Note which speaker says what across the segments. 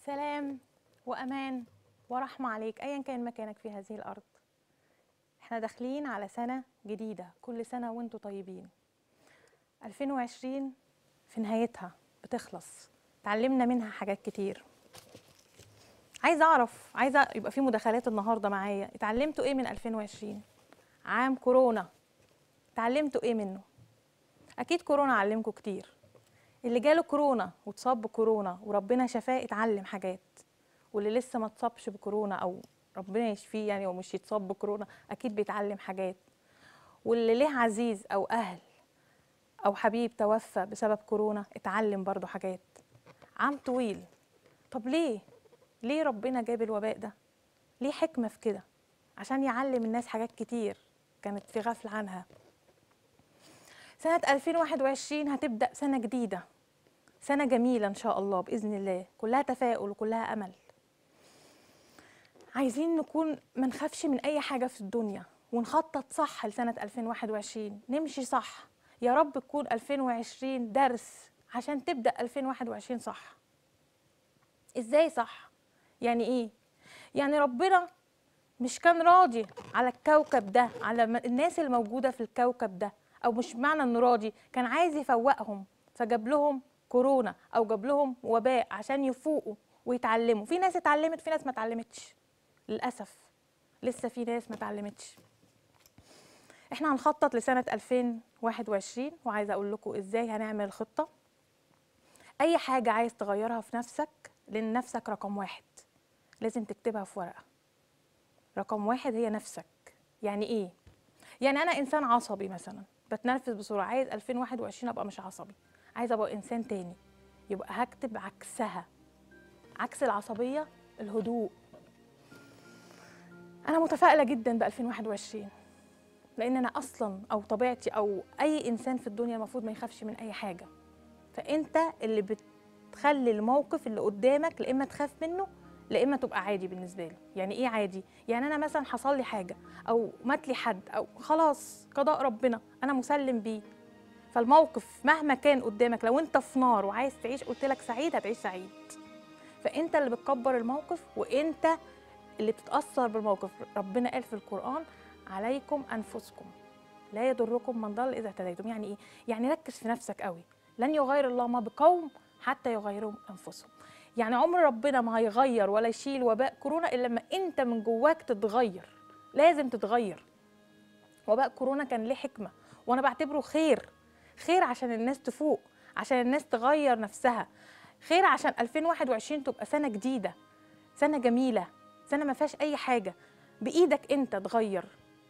Speaker 1: سلام وامان ورحمه عليك ايا كان مكانك في هذه الارض احنا داخلين على سنه جديده كل سنه وانتم طيبين 2020 في نهايتها بتخلص اتعلمنا منها حاجات كتير عايزه اعرف عايزه يبقى في مداخلات النهارده معايا اتعلمتوا ايه من 2020 عام كورونا اتعلمتوا ايه منه اكيد كورونا علمكم كتير اللي جاله كورونا واتصاب بكورونا وربنا شفاه اتعلم حاجات واللي لسه ما اتصابش بكورونا او ربنا يشفيه يعني ومش يتصاب بكورونا اكيد بيتعلم حاجات واللي ليه عزيز او اهل او حبيب توفى بسبب كورونا اتعلم برضو حاجات عام طويل طب ليه ليه ربنا جاب الوباء ده ليه حكمة في كده عشان يعلم الناس حاجات كتير كانت في غفلة عنها سنة 2021 هتبدأ سنة جديدة سنة جميلة إن شاء الله بإذن الله كلها تفاؤل وكلها أمل عايزين نكون ما نخافش من أي حاجة في الدنيا ونخطط صح لسنة 2021 نمشي صح يا رب تكون 2020 درس عشان تبدأ 2021 صح إزاي صح؟ يعني إيه؟ يعني ربنا مش كان راضي على الكوكب ده على م- الناس الموجودة في الكوكب ده أو مش معنى إنه راضي كان عايز يفوقهم فجاب لهم كورونا أو جاب لهم وباء عشان يفوقوا ويتعلموا في ناس اتعلمت في ناس ما اتعلمتش للأسف لسه في ناس ما اتعلمتش احنا هنخطط لسنة 2021 وعايزة أقول لكم إزاي هنعمل الخطة أي حاجة عايز تغيرها في نفسك لأن نفسك رقم واحد لازم تكتبها في ورقة رقم واحد هي نفسك يعني إيه؟ يعني أنا إنسان عصبي مثلا بتنرفز بسرعة عايز 2021 أبقى مش عصبي عايز أبقى إنسان تاني يبقى هكتب عكسها عكس العصبية الهدوء أنا متفائلة جدا ب 2021 لان انا اصلا او طبيعتي او اي انسان في الدنيا المفروض ما يخافش من اي حاجه فانت اللي بتخلي الموقف اللي قدامك لا اما تخاف منه لا اما تبقى عادي بالنسبه له يعني ايه عادي يعني انا مثلا حصل لي حاجه او مات لي حد او خلاص قضاء ربنا انا مسلم بيه فالموقف مهما كان قدامك لو انت في نار وعايز تعيش قلت لك سعيد هتعيش سعيد فانت اللي بتكبر الموقف وانت اللي بتتاثر بالموقف ربنا قال في القران عليكم انفسكم لا يضركم من ضل اذا اهتديتم يعني ايه يعني ركز في نفسك قوي لن يغير الله ما بقوم حتى يغيروا انفسهم يعني عمر ربنا ما هيغير ولا يشيل وباء كورونا الا لما انت من جواك تتغير لازم تتغير وباء كورونا كان ليه حكمه وانا بعتبره خير خير عشان الناس تفوق عشان الناس تغير نفسها خير عشان 2021 تبقى سنه جديده سنه جميله سنه ما فيهاش اي حاجه بايدك انت تغير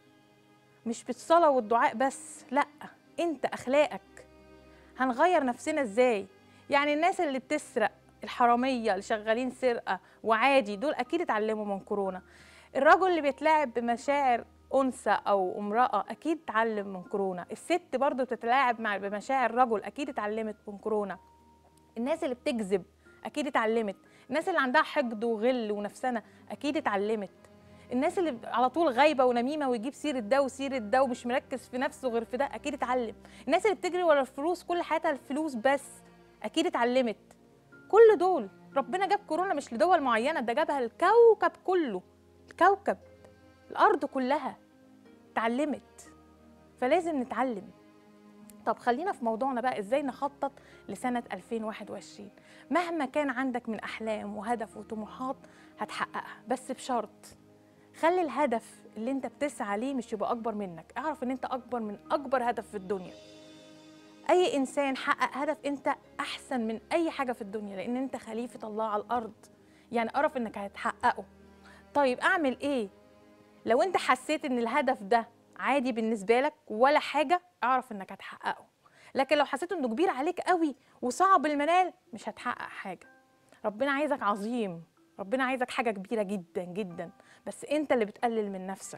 Speaker 1: مش بالصلاه والدعاء بس لا انت اخلاقك هنغير نفسنا ازاي يعني الناس اللي بتسرق الحراميه اللي شغالين سرقه وعادي دول اكيد اتعلموا من كورونا الرجل اللي بيتلاعب بمشاعر انثى او امراه اكيد اتعلم من كورونا الست برضو بتتلاعب مع بمشاعر رجل اكيد اتعلمت من كورونا الناس اللي بتكذب اكيد اتعلمت الناس اللي عندها حقد وغل ونفسنا اكيد اتعلمت الناس اللي على طول غايبه ونميمه ويجيب سيره ده وسيره ده ومش مركز في نفسه غير في ده اكيد اتعلم الناس اللي بتجري ورا الفلوس كل حياتها الفلوس بس اكيد اتعلمت كل دول ربنا جاب كورونا مش لدول معينه ده جابها الكوكب كله الكوكب الارض كلها اتعلمت فلازم نتعلم طب خلينا في موضوعنا بقى ازاي نخطط لسنه 2021 مهما كان عندك من احلام وهدف وطموحات هتحققها بس بشرط خلي الهدف اللي انت بتسعى ليه مش يبقى اكبر منك اعرف ان انت اكبر من اكبر هدف في الدنيا اي انسان حقق هدف انت احسن من اي حاجه في الدنيا لان انت خليفه الله على الارض يعني اعرف انك هتحققه طيب اعمل ايه لو انت حسيت ان الهدف ده عادي بالنسبه لك ولا حاجه اعرف انك هتحققه لكن لو حسيت انه كبير عليك قوي وصعب المنال مش هتحقق حاجه ربنا عايزك عظيم ربنا عايزك حاجه كبيره جدا جدا بس انت اللي بتقلل من نفسك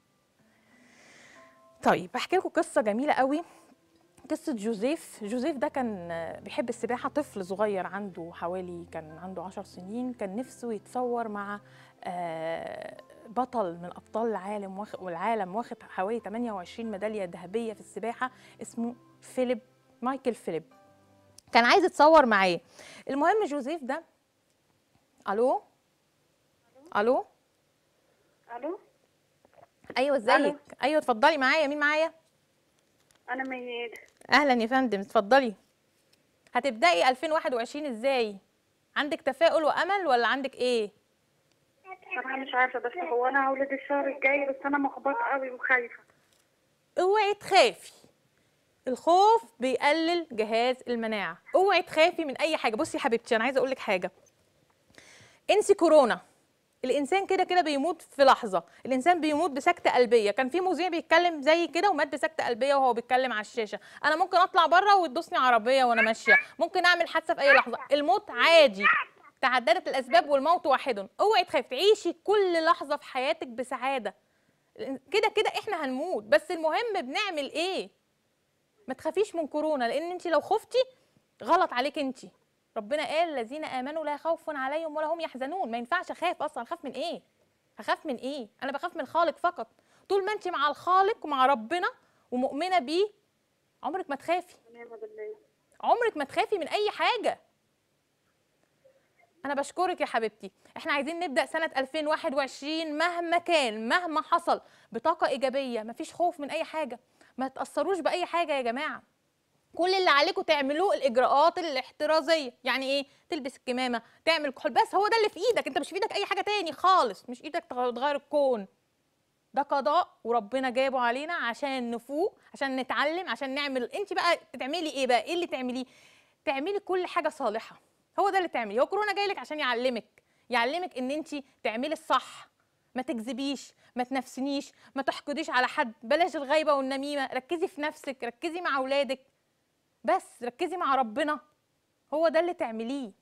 Speaker 1: طيب هحكي لكم قصه جميله قوي قصة جوزيف جوزيف ده كان بيحب السباحة طفل صغير عنده حوالي كان عنده عشر سنين كان نفسه يتصور مع آه، بطل من أبطال العالم واخ- والعالم واخد حوالي 28 ميدالية ذهبية في السباحة اسمه فيليب مايكل فيليب كان عايز يتصور معاه المهم جوزيف ده الو الو
Speaker 2: الو
Speaker 1: ايوه
Speaker 2: ألو.
Speaker 1: ازيك ايوه اتفضلي معايا مين معايا
Speaker 2: انا ميادة
Speaker 1: اهلا يا فندم اتفضلي هتبداي 2021 ازاي عندك تفاؤل وامل ولا عندك ايه
Speaker 2: انا مش عارفه بس هو انا هولد الشهر الجاي بس انا محبطه قوي وخايفه
Speaker 1: اوعي تخافي الخوف بيقلل جهاز المناعه اوعي تخافي من اي حاجه بصي يا حبيبتي انا عايزه اقول لك حاجه انسي كورونا الانسان كده كده بيموت في لحظه الانسان بيموت بسكته قلبيه كان في مذيع بيتكلم زي كده ومات بسكته قلبيه وهو بيتكلم على الشاشه انا ممكن اطلع بره وتدوسني عربيه وانا ماشيه ممكن اعمل حادثه في اي لحظه الموت عادي تعددت الاسباب والموت واحد اوعي تخافي تعيشي كل لحظه في حياتك بسعاده كده كده احنا هنموت بس المهم بنعمل ايه ما تخافيش من كورونا لان انت لو خفتي غلط عليك انت ربنا قال الذين امنوا لا خوف عليهم ولا هم يحزنون ما ينفعش اخاف اصلا اخاف من ايه هخاف من ايه انا بخاف من الخالق فقط طول ما انت مع الخالق ومع ربنا ومؤمنه بيه عمرك ما تخافي
Speaker 2: ونعم بالله
Speaker 1: عمرك ما تخافي من اي حاجه انا بشكرك يا حبيبتي احنا عايزين نبدا سنه 2021 مهما كان مهما حصل بطاقه ايجابيه مفيش خوف من اي حاجه ما تاثروش باي حاجه يا جماعه كل اللي عليكم تعملوه الاجراءات الاحترازيه يعني ايه تلبس الكمامه تعمل كحول بس هو ده اللي في ايدك انت مش في ايدك اي حاجه تاني خالص مش ايدك تغ- تغير الكون ده قضاء وربنا جايبه علينا عشان نفوق عشان نتعلم عشان نعمل انت بقى تعملي ايه بقى ايه اللي تعمليه تعملي كل حاجه صالحه هو ده اللي تعمليه هو كورونا جاي لك عشان يعلمك يعلمك ان انت تعملي الصح ما تكذبيش ما تنفسنيش ما تحقديش على حد بلاش الغيبه والنميمه ركزي في نفسك ركزي مع اولادك بس ركزي مع ربنا هو ده اللي تعمليه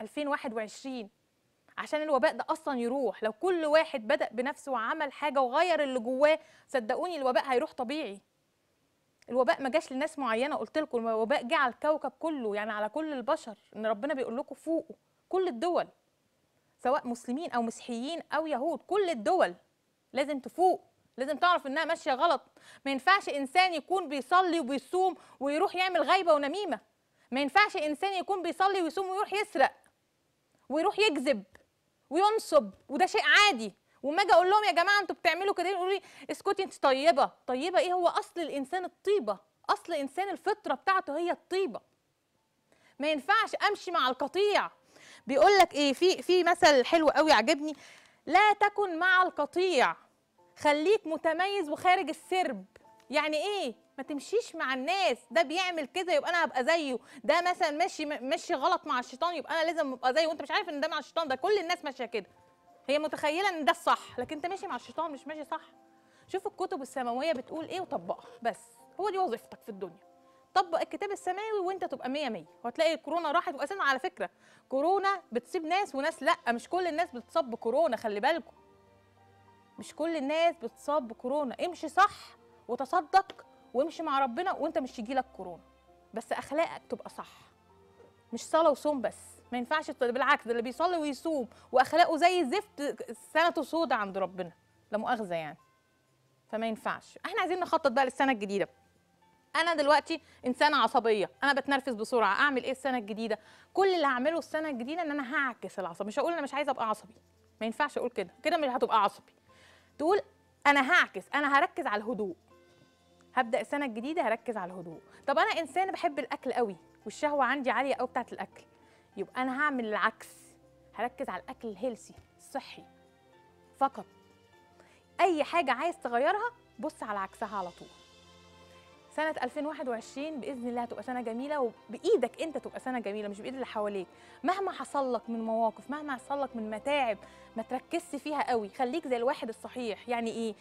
Speaker 1: 2021 عشان الوباء ده اصلا يروح لو كل واحد بدا بنفسه وعمل حاجه وغير اللي جواه صدقوني الوباء هيروح طبيعي الوباء ما جاش لناس معينه قلت لكم الوباء جه على الكوكب كله يعني على كل البشر ان ربنا بيقول لكم فوقوا كل الدول سواء مسلمين او مسيحيين او يهود كل الدول لازم تفوق لازم تعرف انها ماشيه غلط ما ينفعش انسان يكون بيصلي وبيصوم ويروح يعمل غيبه ونميمه ما ينفعش انسان يكون بيصلي ويصوم ويروح يسرق ويروح يكذب وينصب وده شيء عادي وما اجي اقول لهم يا جماعه انتوا بتعملوا كده يقولوا لي اسكتي انت طيبه طيبه ايه هو اصل الانسان الطيبه اصل انسان الفطره بتاعته هي الطيبه ما ينفعش امشي مع القطيع بيقول لك ايه في في مثل حلو قوي عجبني لا تكن مع القطيع خليك متميز وخارج السرب يعني ايه ما تمشيش مع الناس ده بيعمل كده يبقى انا هبقى زيه ده مثلا ماشي ماشي غلط مع الشيطان يبقى انا لازم ابقى زيه وانت مش عارف ان ده مع الشيطان ده كل الناس ماشيه كده هي متخيله ان ده الصح لكن انت ماشي مع الشيطان مش ماشي صح شوف الكتب السماويه بتقول ايه وطبقها بس هو دي وظيفتك في الدنيا طبق الكتاب السماوي وانت تبقى مية مية وهتلاقي الكورونا راحت واساسا على فكره كورونا بتصيب ناس وناس لا مش كل الناس بتصاب بكورونا خلي بالكم مش كل الناس بتصاب بكورونا امشي صح وتصدق وامشي مع ربنا وانت مش يجيلك كورونا بس اخلاقك تبقى صح مش صلاه وصوم بس ما ينفعش ت- بالعكس ده اللي بيصلي ويصوم واخلاقه زي الزفت سنته سودة عند ربنا لا مؤاخذه يعني فما ينفعش احنا عايزين نخطط بقى للسنه الجديده انا دلوقتي انسانه عصبيه انا بتنرفز بسرعه اعمل ايه السنه الجديده كل اللي هعمله السنه الجديده ان انا هعكس العصبيه مش هقول انا مش عايزه ابقى عصبي ما ينفعش اقول كده كده مش هتبقى عصبي تقول انا هعكس انا هركز على الهدوء هبدا السنه الجديده هركز على الهدوء طب انا انسانه بحب الاكل قوي والشهوه عندي عاليه قوي بتاعه الاكل يبقى انا هعمل العكس هركز على الاكل الهيلسي الصحي فقط اي حاجه عايز تغيرها بص على عكسها على طول سنة 2021 بإذن الله هتبقى سنة جميلة وبإيدك أنت تبقى سنة جميلة مش بإيد اللي حواليك مهما حصل لك من مواقف مهما حصل لك من متاعب ما تركزش فيها قوي خليك زي الواحد الصحيح يعني إيه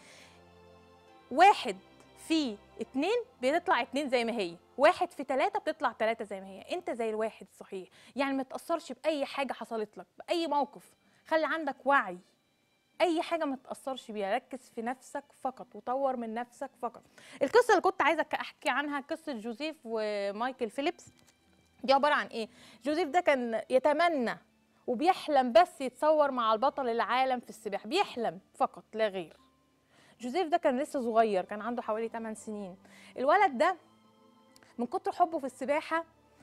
Speaker 1: واحد في اتنين بتطلع اتنين زي ما هي واحد في تلاتة بتطلع تلاتة زي ما هي انت زي الواحد الصحيح يعني ما تأثرش بأي حاجة حصلت لك بأي موقف خلي عندك وعي اي حاجه ما تاثرش بيها ركز في نفسك فقط وطور من نفسك فقط القصه اللي كنت عايزه احكي عنها قصه جوزيف ومايكل فيليبس دي عباره عن ايه جوزيف ده كان يتمنى وبيحلم بس يتصور مع البطل العالم في السباحه بيحلم فقط لا غير جوزيف ده كان لسه صغير كان عنده حوالي 8 سنين الولد ده من كتر حبه في السباحه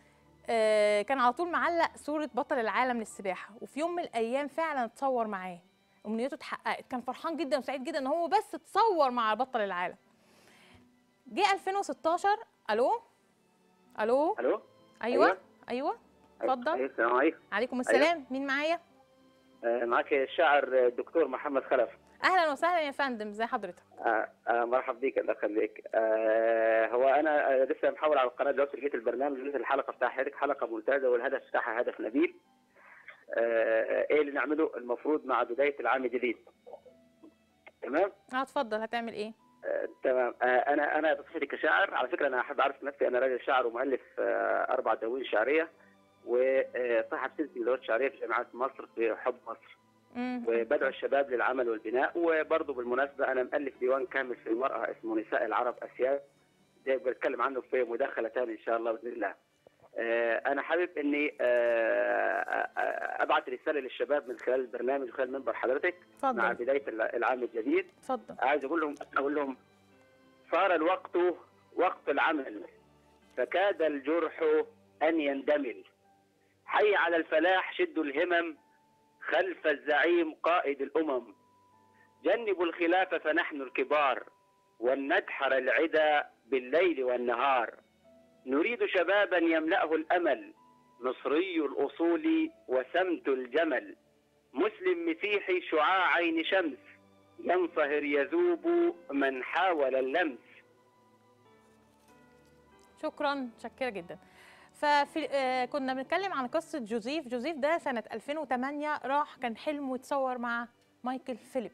Speaker 1: آه، كان على طول معلق صوره بطل العالم للسباحه وفي يوم من الايام فعلا اتصور معاه امنيته اتحققت كان فرحان جدا وسعيد جدا ان هو بس اتصور مع بطل العالم جه 2016 الو الو
Speaker 3: الو
Speaker 1: ايوه
Speaker 3: أيوة.
Speaker 1: ايوه اتفضل
Speaker 3: أيوة، السلام عليكم
Speaker 1: عليكم السلام مين معايا
Speaker 3: آه، معك الشاعر الدكتور محمد خلف
Speaker 1: اهلا وسهلا يا فندم ازي حضرتك
Speaker 3: آه، آه، مرحبا بيك الله يخليك آه، هو انا آه، لسه محول على القناه دلوقتي لقيت البرنامج لقيت الحلقه بتاع حضرتك حلقه ممتازه والهدف بتاعها هدف نبيل آه، ايه اللي نعمله المفروض مع بدايه العام الجديد تمام
Speaker 1: اه اتفضل هتعمل ايه
Speaker 3: آه، تمام آه، انا انا بصفتي كشاعر على فكره انا احب اعرف نفسي انا راجل شاعر ومؤلف آه، اربع دواوين شعريه وصاحب سلسله دورات شعريه في جامعه مصر في حب مصر
Speaker 1: مم.
Speaker 3: وبدعو الشباب للعمل والبناء وبرضه بالمناسبة أنا مؤلف ديوان كامل في المرأة اسمه نساء العرب أسياد ده بتكلم عنه في مداخلة تانية إن شاء الله بإذن الله آه، أنا حابب إني آه، آه، أبعت رسالة للشباب من خلال البرنامج وخلال منبر حضرتك مع
Speaker 1: اتفضل
Speaker 3: بداية العام الجديد
Speaker 1: اتفضل
Speaker 3: عايز أقول لهم أقول لهم صار الوقت وقت العمل فكاد الجرح أن يندمل حي على الفلاح شدوا الهمم خلف الزعيم قائد الأمم جنبوا الخلاف فنحن الكبار ولندحر العدا بالليل والنهار نريد شبابا يملأه الأمل مصري الأصول وسمت الجمل مسلم مسيحي شعاع عين شمس ينصهر يذوب من حاول اللمس
Speaker 1: شكرا شكرا جدا ففي آه كنا بنتكلم عن قصه جوزيف جوزيف ده سنه 2008 راح كان حلمه يتصور مع مايكل فيليب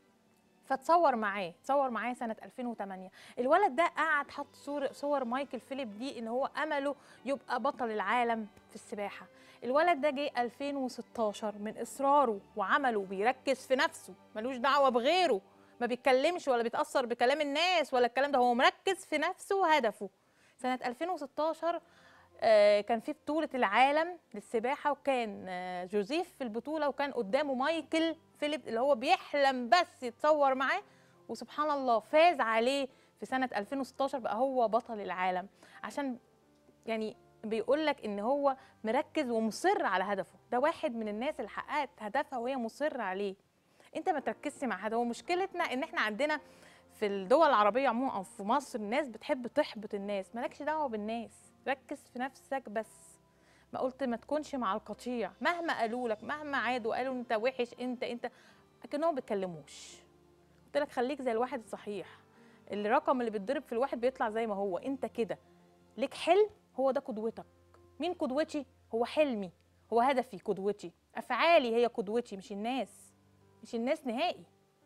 Speaker 1: فتصور معاه تصور معاه سنه 2008 الولد ده قعد حط صور صور مايكل فيليب دي ان هو امله يبقى بطل العالم في السباحه الولد ده جه 2016 من اصراره وعمله بيركز في نفسه ملوش دعوه بغيره ما بيتكلمش ولا بيتاثر بكلام الناس ولا الكلام ده هو مركز في نفسه وهدفه سنه 2016 آه، كان في بطولة العالم للسباحة وكان آه، جوزيف في البطولة وكان قدامه مايكل فيليب اللي هو بيحلم بس يتصور معاه وسبحان الله فاز عليه في سنة 2016 بقى هو بطل العالم عشان يعني بيقول لك ان هو مركز ومصر على هدفه ده واحد من الناس اللي حققت هدفها وهي مصر عليه انت ما تركزش مع هذا ومشكلتنا ان احنا عندنا في الدول العربية عموما او في مصر الناس بتحب تحبط الناس مالكش دعوة بالناس ركز في نفسك بس ما قلت ما تكونش مع القطيع مهما قالوا لك مهما عادوا قالوا انت وحش انت انت لكنهم ما بيتكلموش قلت لك خليك زي الواحد الصحيح الرقم اللي بيتضرب في الواحد بيطلع زي ما هو انت كده ليك حلم هو ده قدوتك مين قدوتي هو حلمي هو هدفي قدوتي افعالي هي قدوتي مش الناس مش الناس نهائي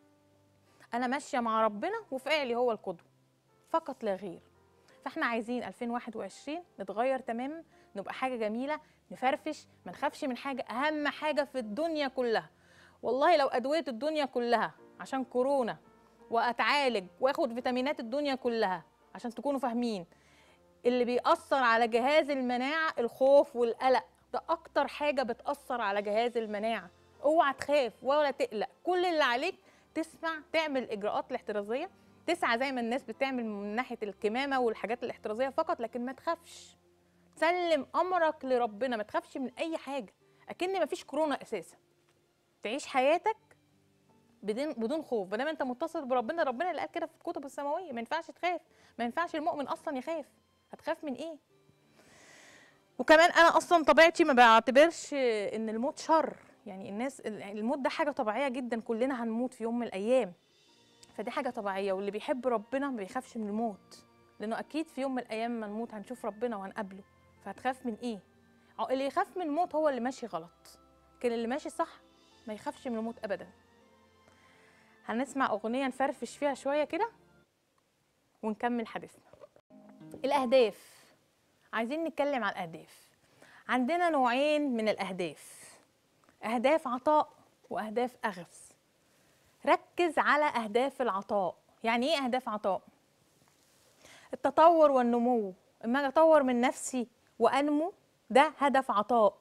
Speaker 1: انا ماشيه مع ربنا وفعلي هو القدوه فقط لا غير فاحنا عايزين 2021 نتغير تماما نبقى حاجه جميله نفرفش ما نخافش من حاجه اهم حاجه في الدنيا كلها والله لو ادويه الدنيا كلها عشان كورونا واتعالج واخد فيتامينات الدنيا كلها عشان تكونوا فاهمين اللي بيأثر على جهاز المناعه الخوف والقلق ده اكتر حاجه بتأثر على جهاز المناعه اوعى تخاف ولا تقلق كل اللي عليك تسمع تعمل الاجراءات الاحترازيه تسعى زي ما الناس بتعمل من ناحيه الكمامه والحاجات الاحترازيه فقط لكن ما تخافش سلم امرك لربنا ما تخافش من اي حاجه اكن ما فيش كورونا اساسا تعيش حياتك بدون بدون خوف ما دام انت متصل بربنا ربنا اللي قال كده في الكتب السماويه ما ينفعش تخاف ما ينفعش المؤمن اصلا يخاف هتخاف من ايه وكمان انا اصلا طبيعتي ما بعتبرش ان الموت شر يعني الناس الموت ده حاجه طبيعيه جدا كلنا هنموت في يوم من الايام فدي حاجه طبيعيه واللي بيحب ربنا ما بيخافش من الموت لانه اكيد في يوم من الايام ما نموت هنشوف ربنا وهنقابله فهتخاف من ايه ع- اللي يخاف من الموت هو اللي ماشي غلط لكن اللي ماشي صح ما يخافش من الموت ابدا هنسمع اغنيه نفرفش فيها شويه كده ونكمل حديثنا الاهداف عايزين نتكلم عن الاهداف عندنا نوعين من الاهداف اهداف عطاء واهداف اخذ ركز على اهداف العطاء يعني ايه اهداف عطاء التطور والنمو اما أجي اطور من نفسي وانمو ده هدف عطاء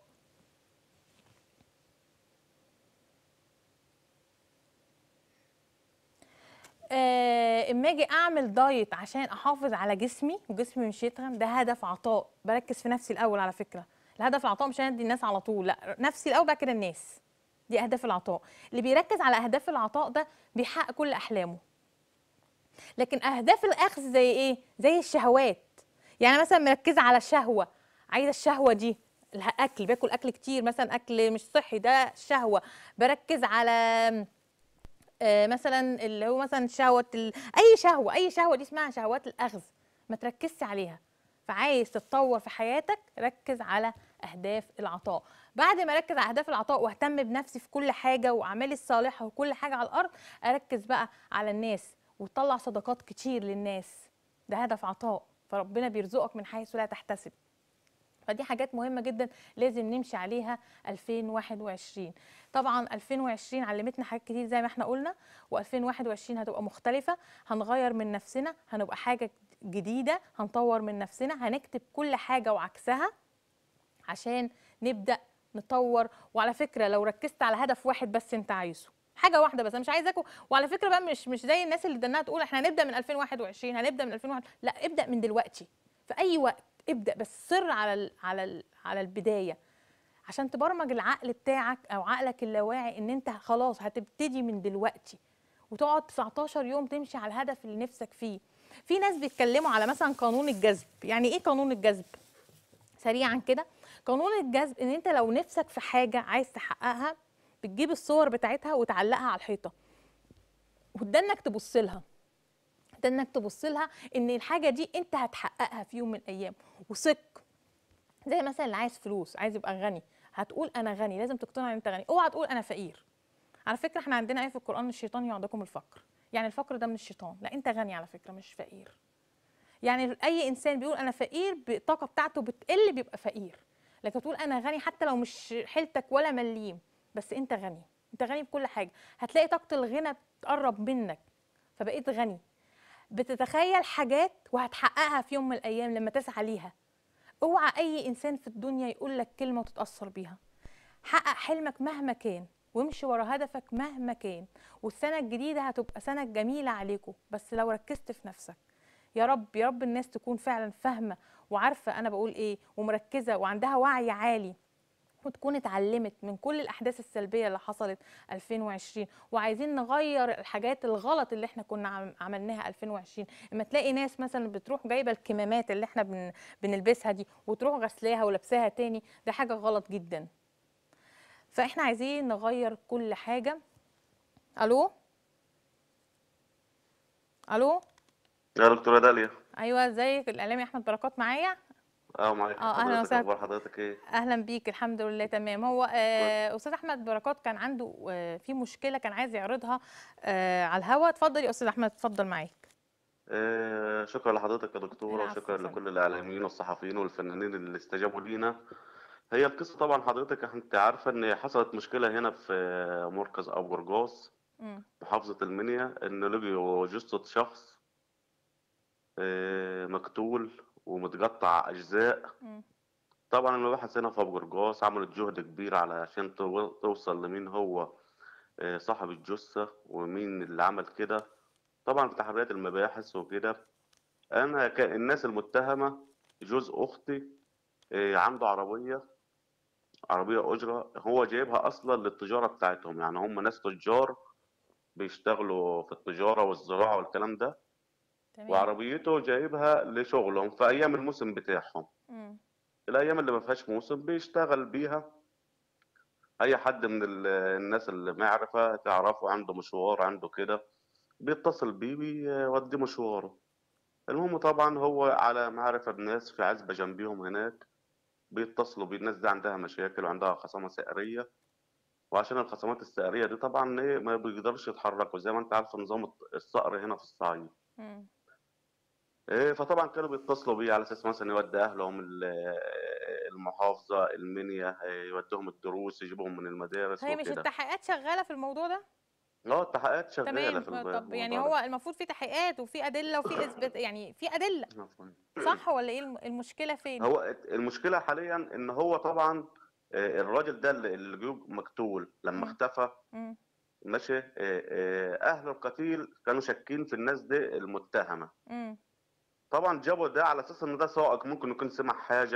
Speaker 1: آه، اما اجي اعمل دايت عشان احافظ على جسمي وجسمي مش يتخن ده هدف عطاء بركز في نفسي الاول على فكره الهدف العطاء مش هندي الناس على طول لا نفسي الاول بعد كده الناس دي اهداف العطاء اللي بيركز على اهداف العطاء ده بيحقق كل احلامه لكن اهداف الاخذ زي ايه زي الشهوات يعني مثلا مركزه على الشهوه عايزه الشهوه دي الاكل باكل اكل كتير مثلا اكل مش صحي ده شهوه بركز على آه، مثلا اللي هو مثلا شهوه ال... اي شهوه اي شهوه دي اسمها شهوات الاخذ ما تركزش عليها فعايز تتطور في حياتك ركز على اهداف العطاء بعد ما اركز على اهداف العطاء واهتم بنفسي في كل حاجه واعمالي الصالحه وكل حاجه على الارض اركز بقى على الناس وتطلع صدقات كتير للناس ده هدف عطاء فربنا بيرزقك من حيث لا تحتسب فدي حاجات مهمة جدا لازم نمشي عليها 2021 طبعا 2020 علمتنا حاجات كتير زي ما احنا قلنا و2021 هتبقى مختلفة هنغير من نفسنا هنبقى حاجة جديدة هنطور من نفسنا هنكتب كل حاجة وعكسها عشان نبدأ نطور وعلى فكرة لو ركزت على هدف واحد بس انت عايزه حاجة واحدة بس انا مش عايزاكم وعلى فكرة بقى مش مش زي الناس اللي دناها تقول احنا هنبدأ من 2021 هنبدأ من 2001 لا ابدأ من دلوقتي في اي وقت ابدأ بس صر على ال على ال على البداية عشان تبرمج العقل بتاعك او عقلك اللاواعي ان انت خلاص هتبتدي من دلوقتي وتقعد 19 يوم تمشي على الهدف اللي نفسك فيه في ناس بيتكلموا على مثلا قانون الجذب يعني ايه قانون الجذب سريعا كده قانون الجذب ان انت لو نفسك في حاجه عايز تحققها بتجيب الصور بتاعتها وتعلقها على الحيطه وده انك تبص لها ده انك تبص لها ان الحاجه دي انت هتحققها في يوم من الايام وثق زي مثلا اللي عايز فلوس عايز يبقى غني هتقول انا غني لازم تقتنع ان انت غني اوعى تقول انا فقير على فكره احنا عندنا ايه في القران الشيطان يعدكم الفقر يعني الفقر ده من الشيطان لا انت غني على فكره مش فقير يعني اي انسان بيقول انا فقير الطاقه بتاعته بتقل بيبقى فقير لكن تقول انا غني حتى لو مش حيلتك ولا مليم بس انت غني انت غني بكل حاجه هتلاقي طاقه الغنى بتقرب منك فبقيت غني بتتخيل حاجات وهتحققها في يوم من الايام لما تسعى ليها اوعى اي انسان في الدنيا يقول لك كلمه وتتاثر بيها حقق حلمك مهما كان وامشي ورا هدفك مهما كان والسنه الجديده هتبقى سنه جميله عليكم بس لو ركزت في نفسك يا رب يا رب الناس تكون فعلا فاهمه وعارفه انا بقول ايه ومركزه وعندها وعي عالي وتكون اتعلمت من كل الاحداث السلبيه اللي حصلت 2020 وعايزين نغير الحاجات الغلط اللي احنا كنا عم- عملناها 2020 اما تلاقي ناس مثلا بتروح جايبه الكمامات اللي احنا بن بنلبسها دي وتروح غسلاها ولابساها تاني ده حاجه غلط جدا فاحنا عايزين نغير كل حاجه الو الو
Speaker 4: يا دكتورة داليا
Speaker 1: ايوه ازيك الاعلامي احمد بركات معايا
Speaker 4: اه معاك
Speaker 1: اه اهلا
Speaker 4: حضرتك
Speaker 1: وسهلا
Speaker 4: اخبار حضرتك ايه
Speaker 1: اهلا بيك الحمد لله تمام هو آه استاذ احمد بركات كان عنده آه في مشكله كان عايز يعرضها آه على الهوا اتفضل يا استاذ احمد اتفضل معاك
Speaker 4: آه شكرا لحضرتك يا دكتورة
Speaker 1: العفو
Speaker 4: وشكرا
Speaker 1: يا فندم.
Speaker 4: لكل الاعلاميين والصحفيين والفنانين اللي استجابوا لينا هي القصة طبعا حضرتك انت عارفة ان حصلت مشكلة هنا في مركز ابو قرقاص
Speaker 1: مم.
Speaker 4: محافظة المنيا ان لقيوا جثة شخص آه مقتول ومتقطع اجزاء
Speaker 1: مم.
Speaker 4: طبعا المباحث هنا في ابو قرقاص عملت جهد كبير علشان تو- توصل لمين هو آه، صاحب الجثة ومين اللي عمل كده طبعا في تحريات المباحث وكده انا ك- الناس المتهمة جوز اختي آه، عنده عربية عربية أجرة هو جايبها أصلا للتجارة بتاعتهم يعني هم ناس تجار بيشتغلوا في التجارة والزراعة والكلام ده
Speaker 1: تمام
Speaker 4: وعربيته جايبها لشغلهم في أيام الموسم بتاعهم
Speaker 1: مم.
Speaker 4: الايام اللي ما فيهاش موسم بيشتغل بيها اي حد من ال- الناس اللي معرفة تعرفه عنده مشوار عنده كده بيتصل بيه بيوديه مشواره المهم طبعا هو على معرفة بناس في عزبة جنبيهم هناك بيتصلوا بيه الناس دي عندها مشاكل وعندها خصامة سعرية وعشان الخصامات السعرية دي طبعا ايه ما بيقدرش يتحركوا زي ما انت عارف نظام الصقر هنا في الصعيد
Speaker 1: مم.
Speaker 4: إيه، فطبعا كانوا بيتصلوا بيه على اساس مثلا يودي اهلهم ال- المحافظه المنيا إيه، يوديهم الدروس يجيبهم من المدارس
Speaker 1: هي مش
Speaker 4: وكده
Speaker 1: التحقيقات شغاله في الموضوع ده
Speaker 4: اه التحقيقات شغاله
Speaker 1: تمام
Speaker 4: في الب-
Speaker 1: طب يعني
Speaker 4: الموضوع
Speaker 1: هو المفروض في تحقيقات وفي ادله وفي اثبات يعني في ادله
Speaker 4: ده. عفواً.
Speaker 1: صح ولا ايه الم- المشكله فين
Speaker 4: هو المشكله حاليا ان هو طبعا آه، الراجل ده اللي اللي جه مقتول لما
Speaker 1: مم.
Speaker 4: اختفى
Speaker 1: مم.
Speaker 4: ماشي آه، آه، اهل القتيل كانوا شاكين في الناس دي المتهمه
Speaker 1: مم.
Speaker 4: طبعا جابوا ده على اساس ان ده سائق ممكن يكون سمع حاجه